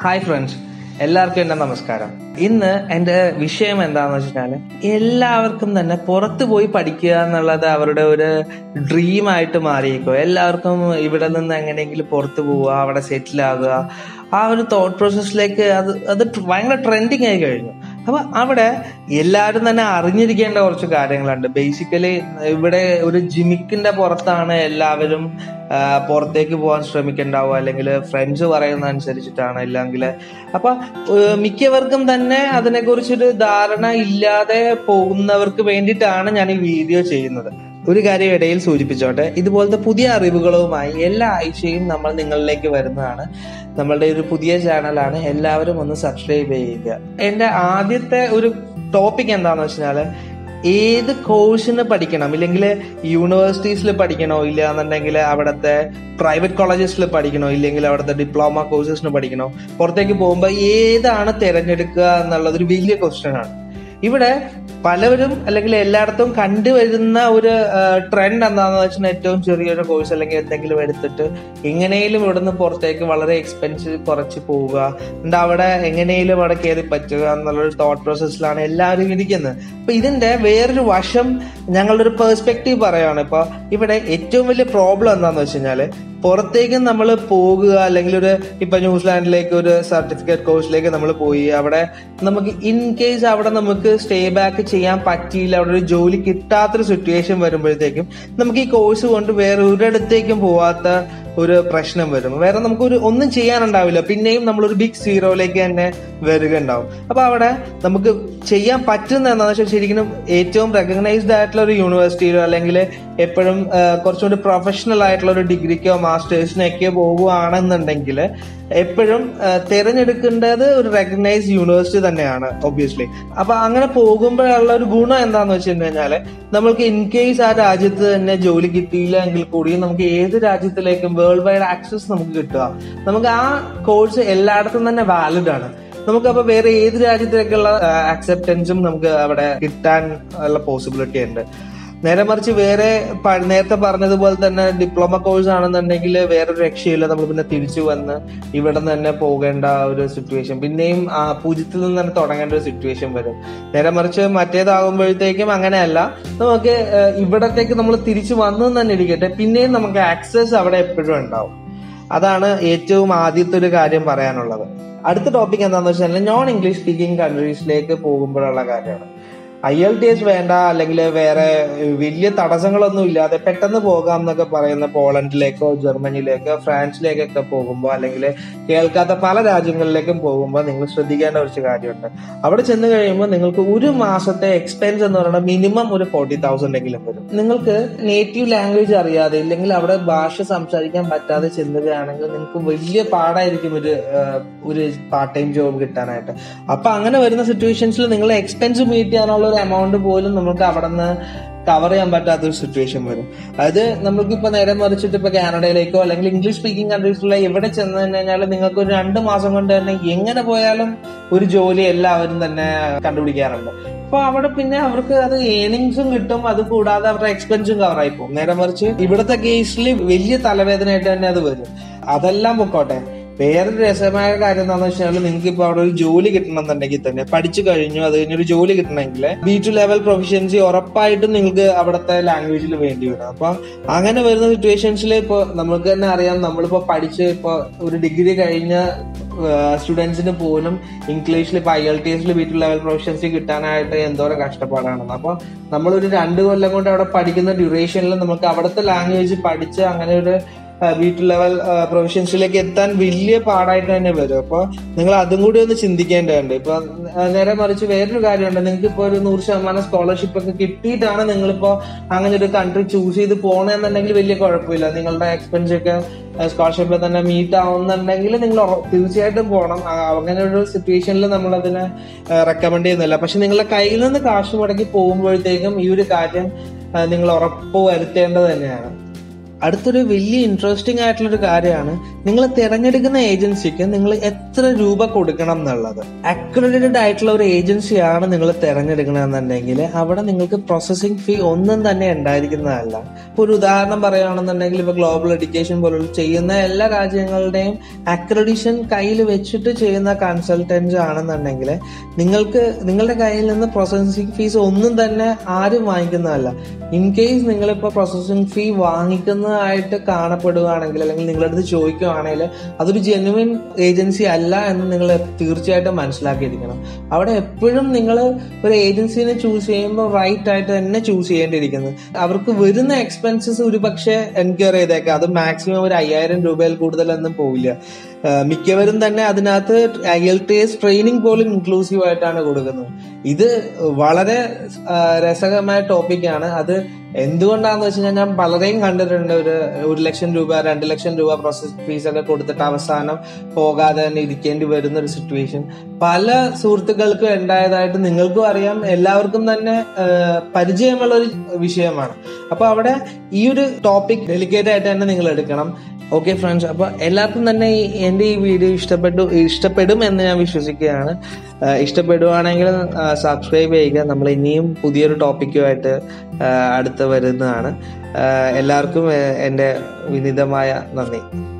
hi friends എല്ലാവർക്കും എന്റെ നമസ്കാരം ഇന്ന് എന്റെ വിഷയം എന്താണെന്ന് വെച്ചാല് എല്ലാവർക്കും തന്നെ പുറത്തു പോയി പഠിക്കുക എന്നുള്ളത് അവരുടെ ഒരു ഡ്രീം ആയിട്ട് മാറിയേക്കോ എല്ലാവർക്കും ഇവിടെ നിന്ന് എങ്ങനെയെങ്കിലും പുറത്തു പോവുക അവിടെ സെറ്റിൽ ആകുക ആ ഒരു തോട്ട് പ്രോസസ്സിലേക്ക് അത് അത് ഭയങ്കര ട്രെൻഡിങ് ആയി കഴിഞ്ഞു അപ്പൊ അവിടെ എല്ലാവരും തന്നെ അറിഞ്ഞിരിക്കേണ്ട കുറച്ച് കാര്യങ്ങളുണ്ട് ബേസിക്കലി ഇവിടെ ഒരു ജിമിക്കിന്റെ പുറത്താണ് എല്ലാവരും ആ, പുറത്തേക്ക് പോകാൻ ശ്രമിക്കണ്ടാവുക അല്ലെങ്കിൽ ഫ്രണ്ട്സ് പറയുന്ന അനുസരിച്ചിട്ടാണ് ഇല്ലെങ്കിൽ അപ്പൊ ഏഹ്, മിക്കവർക്കും തന്നെ അതിനെക്കുറിച്ചൊരു ധാരണ ഇല്ലാതെ പോകുന്നവർക്ക് വേണ്ടിയിട്ടാണ് ഞാൻ ഈ വീഡിയോ ചെയ്യുന്നത് ഒരു കാര്യം ഇടയിൽ സൂചിപ്പിച്ചോട്ടെ ഇതുപോലത്തെ പുതിയ അറിവുകളുമായി എല്ലാ ആഴ്ചയും നമ്മൾ നിങ്ങളിലേക്ക് വരുന്നതാണ് നമ്മളുടെ ഒരു പുതിയ ചാനലാണ് എല്ലാവരും ഒന്ന് സബ്സ്ക്രൈബ് ചെയ്യുക എന്റെ ആദ്യത്തെ ഒരു ടോപ്പിക് എന്താന്ന് വെച്ചാല് ഏത് കോഴ്സിന് പഠിക്കണം ഇല്ലെങ്കിൽ യൂണിവേഴ്സിറ്റീസിൽ പഠിക്കണോ ഇല്ല എന്നുണ്ടെങ്കിൽ അവിടുത്തെ പ്രൈവറ്റ് കോളേജസിൽ പഠിക്കണോ ഇല്ലെങ്കിൽ അവിടുത്തെ ഡിപ്ലോമ കോഴ്സസിന് പഠിക്കണോ പുറത്തേക്ക് പോകുമ്പോൾ ഏതാണ് തിരഞ്ഞെടുക്കുക എന്നുള്ളത് ഒരു വലിയ ക്വസ്റ്റ്യൻ ആണ് ഇവിടെ പലവരും അല്ലെങ്കിൽ എല്ലായിടത്തും കണ്ടുവരുന്ന ഒരു ട്രെൻഡ് എന്താണെന്ന് വെച്ചാൽ ഏറ്റവും ചെറിയൊരു കോഴ്സ് അല്ലെങ്കിൽ എന്തെങ്കിലും എടുത്തിട്ട് എങ്ങനെയും ഇവിടുന്ന് പുറത്തേക്ക് വളരെ എക്സ്പെൻസീവ് കുറച്ച് പോവുക എന്നിട്ട് അവിടെ എങ്ങനെയും അവിടെ കയറി പറ്റുക എന്നുള്ളൊരു തോട്ട് പ്രോസസ്സിലാണ് എല്ലാവരും ഇരിക്കുന്നത് അപ്പൊ ഇതിന്റെ വേറൊരു വശം ഞങ്ങളുടെ ഒരു പെർസ്പെക്റ്റീവ് പറയാണ് ഇപ്പൊ ഇവിടെ ഏറ്റവും വലിയ പ്രോബ്ലം എന്താണെന്ന് വെച്ച് കഴിഞ്ഞാല് പുറത്തേക്ക് നമ്മൾ പോകുക അല്ലെങ്കിൽ ഒരു ഇപ്പൊ ന്യൂസിലാൻഡിലേക്ക് ഒരു സർട്ടിഫിക്കറ്റ് കോഴ്സിലേക്ക് നമ്മൾ പോയി അവിടെ നമുക്ക് ഇൻ കേസ് അവിടെ നമുക്ക് സ്റ്റേ ബാക്ക് ചെയ്യാൻ പറ്റിയില്ല അവിടെ ഒരു ജോലി കിട്ടാത്തൊരു സിറ്റുവേഷൻ വരുമ്പോഴത്തേക്കും നമുക്ക് ഈ കോഴ്സ് കൊണ്ട് വേറെ ഒരിടത്തേക്കും പോവാത്ത ഒരു പ്രശ്നം വരും വേറെ നമുക്ക് ഒരു ഒന്നും ചെയ്യാനുണ്ടാവില്ല പിന്നെയും നമ്മൾ ഒരു ബിഗ് സീറോയിലേക്ക് തന്നെ വരിക ഉണ്ടാവും അപ്പൊ അവിടെ നമുക്ക് ചെയ്യാൻ പറ്റുന്ന എന്താണെന്ന് വെച്ചാൽ ശരിക്കും ഏറ്റവും റെക്കഗ്നൈസ്ഡ് ആയിട്ടുള്ള ഒരു യൂണിവേഴ്സിറ്റിയിലോ അല്ലെങ്കിൽ എപ്പോഴും ആ, കുറച്ചുകൂടി പ്രൊഫഷണൽ ആയിട്ടുള്ള ഒരു ഡിഗ്രിക്കോ മാസ്റ്റേഴ്സിനൊക്കെ പോവുകയാണെന്നുണ്ടെങ്കിൽ എപ്പോഴും ആ, തിരഞ്ഞെടുക്കേണ്ടത് ഒരു റെക്കഗ്നൈസ്ഡ് യൂണിവേഴ്സിറ്റി തന്നെയാണ് ഒബ്വിയസ്ലി അപ്പൊ അങ്ങനെ പോകുമ്പോഴുള്ള ഒരു ഗുണം എന്താന്ന് വെച്ച് കഴിഞ്ഞാല് നമ്മൾക്ക് ഇൻ കേസ് ആ രാജ്യത്ത് തന്നെ ജോലി കിട്ടിയില്ല എങ്കിൽ കൂടി നമുക്ക് ഏത് രാജ്യത്തിലേക്കും വേൾഡ് വൈഡ് ആക്സസ് നമുക്ക് കിട്ടുക നമുക്ക് ആ കോഴ്സ് എല്ലായിടത്തും തന്നെ വാലിഡ് ആണ് നമുക്ക് അപ്പൊ വേറെ ഏത് രാജ്യത്തിലേക്കുള്ള അക്സെപ്റ്റൻസും നമുക്ക് അവിടെ കിട്ടാൻ ഉള്ള പോസിബിലിറ്റി ഉണ്ട് നേരെ മറിച്ച് വേറെ പ- നേരത്തെ പറഞ്ഞതുപോലെ തന്നെ ഡിപ്ലോമ കോഴ്സ് ആണെന്നുണ്ടെങ്കിൽ വേറൊരു രക്ഷയില്ല നമ്മൾ പിന്നെ തിരിച്ചു വന്ന് ഇവിടെ നിന്ന് തന്നെ പോകേണ്ട ഒരു സിറ്റുവേഷൻ പിന്നെയും ആ പൂജ്യത്തിൽ നിന്ന് തന്നെ തുടങ്ങേണ്ട ഒരു സിറ്റുവേഷൻ വരും നേരെ മറിച്ച് മറ്റേതാകുമ്പോഴത്തേക്കും അങ്ങനെയല്ല നമുക്ക് ഏഹ്, ഇവിടത്തേക്ക് നമ്മൾ തിരിച്ചു വന്നു എന്ന് തന്നെ ഇരിക്കട്ടെ പിന്നെയും നമുക്ക് ആക്സസ് അവിടെ എപ്പോഴും ഉണ്ടാവും അതാണ് ഏറ്റവും ആദ്യത്തെ ഒരു കാര്യം പറയാനുള്ളത് അടുത്ത ടോപ്പിക് എന്താണെന്ന് വെച്ചാൽ നോൺ ഇംഗ്ലീഷ് സ്പീക്കിംഗ് കൺട്രീസിലേക്ക് പോകുമ്പോഴുള്ള കാര്യമാണ് ഐ എൽ ടി എസ് വേണ്ട അല്ലെങ്കിൽ വേറെ വലിയ തടസ്സങ്ങളൊന്നും ഇല്ലാതെ പെട്ടെന്ന് പോകാം എന്നൊക്കെ പറയുന്ന പോളണ്ടിലേക്കോ ജർമ്മനിയിലേക്കോ ഫ്രാൻസിലേക്കൊക്കെ പോകുമ്പോൾ അല്ലെങ്കിൽ കേൾക്കാത്ത പല രാജ്യങ്ങളിലേക്കും പോകുമ്പോൾ നിങ്ങൾ ശ്രദ്ധിക്കേണ്ട കുറച്ച് കാര്യമുണ്ട് അവിടെ ചെന്ന് കഴിയുമ്പോൾ നിങ്ങൾക്ക് ഒരു മാസത്തെ എക്സ്പെൻസ് എന്ന് പറയുന്നത് മിനിമം ഒരു ഫോർട്ടി തൗസൻഡ് എങ്കിലും വരും നിങ്ങൾക്ക് നേറ്റീവ് ലാംഗ്വേജ് അറിയാതെ ഇല്ലെങ്കിൽ അവിടെ ഭാഷ സംസാരിക്കാൻ പറ്റാതെ ചെല്ലുകയാണെങ്കിൽ നിങ്ങൾക്ക് വലിയ പാടായിരിക്കും ഒരു ആ, ഒരു പാർട്ട് ടൈം ജോബ് കിട്ടാനായിട്ട് അപ്പൊ അങ്ങനെ വരുന്ന സിറ്റുവേഷൻസിൽ നിങ്ങളെ എക്സ്പെൻസ് മീറ്റ് ചെയ്യാനുള്ള ഒരു എമൗണ്ട് പോലും നമുക്ക് അവിടെ നിന്ന് കവർ ചെയ്യാൻ പറ്റാത്ത ഒരു സിറ്റുവേഷൻ വരും അതായത് നമുക്കിപ്പോ നേരെ മറിച്ചിട്ട് ഇപ്പൊ കാനഡയിലേക്കോ അല്ലെങ്കിൽ ഇംഗ്ലീഷ് സ്പീക്കിംഗ് കൺട്രീസിലെ എവിടെ ചെന്ന് കഴിഞ്ഞാൽ നിങ്ങൾക്ക് ഒരു രണ്ട് മാസം കൊണ്ട് തന്നെ എങ്ങനെ പോയാലും ഒരു ജോലി എല്ലാവരും തന്നെ കണ്ടുപിടിക്കാറുണ്ട് അപ്പൊ അവിടെ പിന്നെ അവർക്ക് അത് ഏണിങ്സും കിട്ടും അത് കൂടാതെ അവരുടെ എക്സ്പെൻസും കവർ ആയി പോകും നേരെ മറിച്ച് ഇവിടുത്തെ കേസിൽ വലിയ തലവേദനയായിട്ട് തന്നെ അത് വരും അതെല്ലാം പൊക്കോട്ടെ വേറൊരു രസമായ കാര്യം എന്താണെന്ന് വെച്ചാൽ നിങ്ങൾക്ക് ഇപ്പൊ അവിടെ ഒരു ജോലി കിട്ടണമെന്നുണ്ടെങ്കിൽ തന്നെ പഠിച്ചു കഴിഞ്ഞു അത് കഴിഞ്ഞൊരു ജോലി കിട്ടണമെങ്കിൽ ബി ടു ലെവൽ പ്രൊഫഷൻസി ഉറപ്പായിട്ടും നിങ്ങൾക്ക് അവിടുത്തെ ലാംഗ്വേജിൽ വേണ്ടി വരും അപ്പൊ അങ്ങനെ വരുന്ന സിറ്റുവേഷൻസിൽ ഇപ്പൊ നമുക്ക് തന്നെ അറിയാം നമ്മളിപ്പോ പഠിച്ച് ഇപ്പൊ ഒരു ഡിഗ്രി കഴിഞ്ഞ സ്റ്റുഡൻസിന് പോലും ഇംഗ്ലീഷിൽ ഇപ്പൊ ഐ എൽ ടി എസിൽ ബി ടു ലെവൽ പ്രൊഫഷൻസി കിട്ടാനായിട്ട് എന്തോരം കഷ്ടപ്പാടാണെന്ന് അപ്പൊ നമ്മളൊരു രണ്ട് കൊല്ലം കൊണ്ട് അവിടെ പഠിക്കുന്ന ഡ്യൂറേഷനിൽ നമുക്ക് അവിടുത്തെ ലാംഗ്വേജ് പഠിച്ച് അങ്ങനെ ഒരു ബി ടു ലെവൽ പ്രൊഫഷൻസിലേക്ക് എത്താൻ വലിയ പാടായിട്ട് തന്നെ വരും അപ്പൊ നിങ്ങൾ അതും കൂടി ഒന്ന് ചിന്തിക്കേണ്ടതുണ്ട് ഇപ്പൊ ആ, നേരെ മറിച്ച് വേറൊരു കാര്യമുണ്ട് നിങ്ങൾക്ക് ഇപ്പൊ ഒരു നൂറ് ശതമാനം സ്കോളർഷിപ്പ് ഒക്കെ കിട്ടിയിട്ടാണ് നിങ്ങളിപ്പോ അങ്ങനെ ഒരു കൺട്രി ചൂസ് ചെയ്ത് പോകണമെന്നുണ്ടെങ്കിൽ വലിയ കുഴപ്പമില്ല നിങ്ങളുടെ എക്സ്പെൻസ് ഒക്കെ സ്കോളർഷിപ്പിൽ തന്നെ മീറ്റ് ആവുന്നുണ്ടെങ്കിൽ നിങ്ങൾ ഉറ- തീർച്ചയായിട്ടും പോകണം ആ, അങ്ങനെ ഒരു സിറ്റുവേഷനിൽ നമ്മൾ അതിനെ റെക്കമെൻഡ് ചെയ്യുന്നില്ല പക്ഷെ നിങ്ങളുടെ കയ്യിൽ നിന്ന് കാശ് മുടക്കി പോകുമ്പോഴത്തേക്കും ഈ ഒരു കാര്യം ആ, നിങ്ങൾ ഉറപ്പ് വരുത്തേണ്ടത് തന്നെയാണ് അടുത്തൊരു വലിയ ഇൻട്രസ്റ്റിംഗ് ആയിട്ടുള്ള ഒരു കാര്യമാണ് നിങ്ങൾ തിരഞ്ഞെടുക്കുന്ന ഏജൻസിക്ക് നിങ്ങൾ എത്ര രൂപ കൊടുക്കണം എന്നുള്ളത് അക്രഡിറ്റഡ് ആയിട്ടുള്ള ഒരു ഏജൻസിയാണ് നിങ്ങൾ തിരഞ്ഞെടുക്കണമെന്നുണ്ടെങ്കിൽ അവിടെ നിങ്ങൾക്ക് പ്രോസസ്സിംഗ് ഫീ ഒന്നും തന്നെ ഉണ്ടായിരിക്കുന്നതല്ല ഇപ്പൊ ഒരു ഉദാഹരണം പറയുകയാണെന്നുണ്ടെങ്കിൽ ഇപ്പൊ ഗ്ലോബൽ എഡ്യൂക്കേഷൻ പോലുള്ള ചെയ്യുന്ന എല്ലാ രാജ്യങ്ങളുടെയും അക്രഡിഷൻ കയ്യിൽ വെച്ചിട്ട് ചെയ്യുന്ന കൺസൾട്ടൻസ് ആണെന്നുണ്ടെങ്കിൽ നിങ്ങൾക്ക് നിങ്ങളുടെ കയ്യിൽ നിന്ന് പ്രോസസ്സിംഗ് ഫീസ് ഒന്നും തന്നെ ആരും വാങ്ങിക്കുന്നതല്ല ഇൻ കേസ് നിങ്ങളിപ്പോൾ പ്രോസസ്സിംഗ് ഫീ വാങ്ങിക്കുന്നതായിട്ട് കാണപ്പെടുകയാണെങ്കിൽ അല്ലെങ്കിൽ നിങ്ങളുടെ അടുത്ത് ചോദിക്കുകയാണെങ്കിൽ അതൊരു ജെനുവിൻ ഏജൻസി അല്ല എന്ന് നിങ്ങൾ തീർച്ചയായിട്ടും മനസ്സിലാക്കിയിരിക്കണം അവിടെ എപ്പോഴും നിങ്ങൾ ഒരു ഏജൻസിനെ ചൂസ് ചെയ്യുമ്പോൾ റൈറ്റ് ആയിട്ട് തന്നെ ചൂസ് ചെയ്യേണ്ടിയിരിക്കുന്നത് അവർക്ക് വരുന്ന എക്സ്പെൻസസ് ഒരു പക്ഷേ എൻക്വയർ ചെയ്തേക്കാം അത് മാക്സിമം ഒരു അയ്യായിരം രൂപയിൽ കൂടുതലൊന്നും പോവില്ല ആഹ് മിക്കവരും തന്നെ അതിനകത്ത് I L T S training പോലും ഇൻക്ലൂസീവ് ആയിട്ടാണ് കൊടുക്കുന്നത് ഇത് വളരെ ആഹ് രസകരമായ ടോപ്പിക്കാണ് അത് എന്തുകൊണ്ടാന്ന് വെച്ച് കഴിഞ്ഞാൽ ഞാൻ പലരെയും കണ്ടിട്ടുണ്ട് ഒരു ഒരു ലക്ഷം രൂപ രണ്ട് ലക്ഷം രൂപ പ്രോസസ് ഫീസ് ഒക്കെ കൊടുത്തിട്ട് അവസാനം പോകാതെ തന്നെ ഇരിക്കേണ്ടി വരുന്ന ഒരു സിറ്റുവേഷൻ പല സുഹൃത്തുക്കൾക്കും ഉണ്ടായതായിട്ട് നിങ്ങൾക്കും അറിയാം എല്ലാവർക്കും തന്നെ ആഹ് പരിചയമുള്ള ഒരു വിഷയമാണ് അപ്പൊ അവിടെ ഈ ഒരു ടോപ്പിക് ഡെലിക്കേറ്റ് ആയിട്ട് തന്നെ നിങ്ങൾ എടുക്കണം ഓക്കെ ഫ്രണ്ട്സ് അപ്പൊ എല്ലാവർക്കും തന്നെ ഈ എന്റെ ഈ വീഡിയോ ഇഷ്ടപ്പെട്ടു ഇഷ്ടപ്പെടും എന്ന് ഞാൻ വിശ്വസിക്കുകയാണ് ആഹ് ഇഷ്ടപ്പെടുവാണെങ്കിൽ സബ്സ്ക്രൈബ് ചെയ്യുക നമ്മൾ ഇനിയും പുതിയൊരു ടോപ്പിക്കുമായിട്ട് ആഹ് അടുത്ത് വരുന്നതാണ് ആഹ് എല്ലാവർക്കും ആഹ് എൻ്റെ വിനീതമായ നന്ദി